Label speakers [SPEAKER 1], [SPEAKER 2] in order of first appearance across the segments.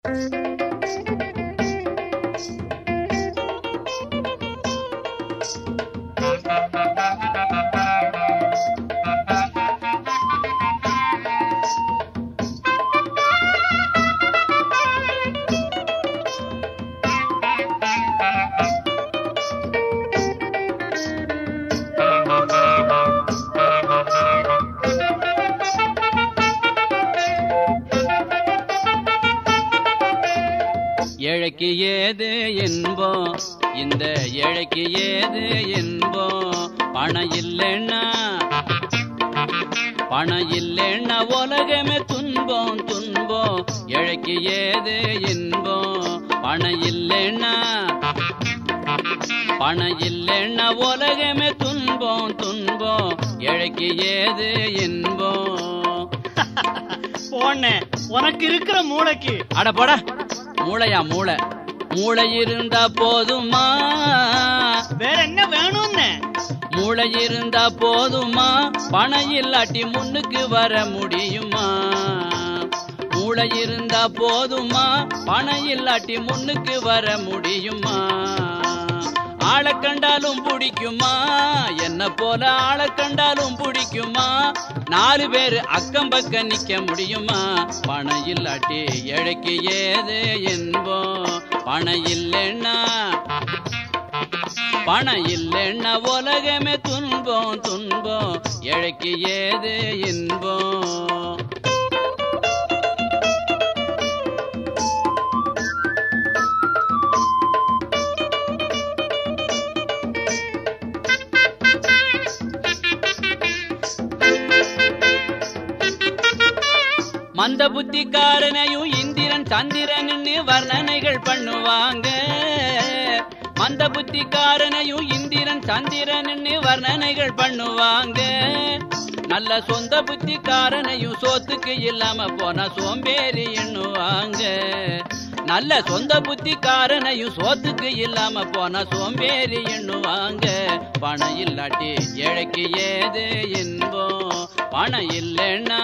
[SPEAKER 1] ஏழைக்கு ஏது இன்பம் இந்த ஏழைக்கு ஏது இன்பம் பணம் இல்லைன்னா பணம் இல்லைன்னா உலகமே துன்பம் துன்பம் ஏழைக்கு ஏது இன்பம் பணம் இல்லைன்னா பணம் இல்லைன்னா உலகமே துன்பம் துன்பம் ஏழைக்கு ஏது இன்பம்
[SPEAKER 2] போன உனக்கு இருக்கிற மூளைக்கு
[SPEAKER 1] அட போட மூளையா மூளை மூளை இருந்தா போதுமா
[SPEAKER 2] வேற என்ன வேணும்னு
[SPEAKER 1] மூளை இருந்தா போதுமா பணம் இல்லாட்டி முன்னுக்கு வர முடியுமா மூளை இருந்தா போதுமா பணம் இல்லாட்டி முன்னுக்கு வர முடியுமா ஆளை கண்டாலும் பிடிக்குமா என்ன போல ஆளை கண்டாலும் பிடிக்குமா நாலு பேர் அக்கம் பக்கம் நிக்க முடியுமா பணம் இல்லாட்டி ஏழைக்கு ஏது என்போம் பணம் இல்லைன்னா பணம் இல்லைன்னா உலகமே துன்பம் துன்பம் ஏழைக்கு ஏது இன்பம் மந்த புத்திக்காரனையும் இந்திரன் சந்திரன்னு வர்ணனைகள் பண்ணுவாங்க மந்த புத்திக்காரனையும் இந்திரன் சந்திரன்னு வர்ணனைகள் பண்ணுவாங்க நல்ல சொந்த புத்திக்காரனையும் சோத்துக்கு இல்லாம போனா சோம்பேறி எண்ணுவாங்க நல்ல சொந்த புத்திக்காரனையும் சோத்துக்கு இல்லாம போனா சோம்பேறி எண்ணுவாங்க பணம் இல்லாட்டி ஏழைக்கு ஏது இன்பம் பணம் இல்லைன்னா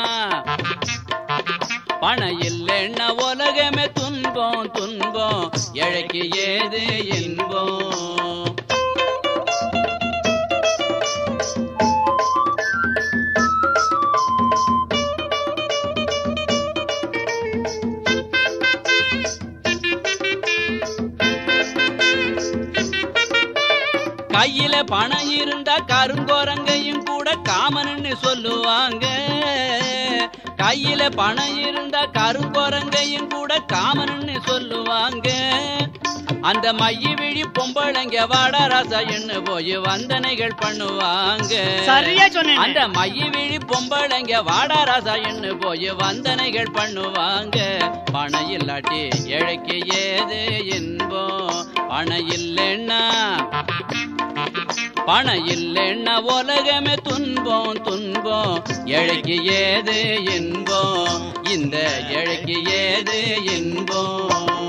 [SPEAKER 1] பணம் இல்லைன்னா உலகமே துன்பம் துன்பம் ஏழைக்கு ஏது இன்பம் கையில பணம் இருந்தா கருங்கோரங்கையும் கூட காமன்னு சொல்லுவாங்க கையில பணம் இருந்தா கருங்கோரங்கையும் கூட காமன்னு சொல்லுவாங்க அந்த மைய விழி பொம்பளைங்க வாடா ராசா என்ன போய் வந்தனைகள் பண்ணுவாங்க
[SPEAKER 2] சரியா சொன்னேன்
[SPEAKER 1] அந்த மைய விழி பொம்பளைங்க வாடா ராசா என்ன போய் வந்தனைகள் பண்ணுவாங்க பணம் இல்லாட்டி ஏழைக்கு ஏது இன்பம் பணம் இல்லைன்னா பணம் இல்லைன்னா உலகமே துன்பம் துன்பம் ஏழைக்கு ஏது இன்பம் இந்த ஏழைக்கு ஏது இன்பம்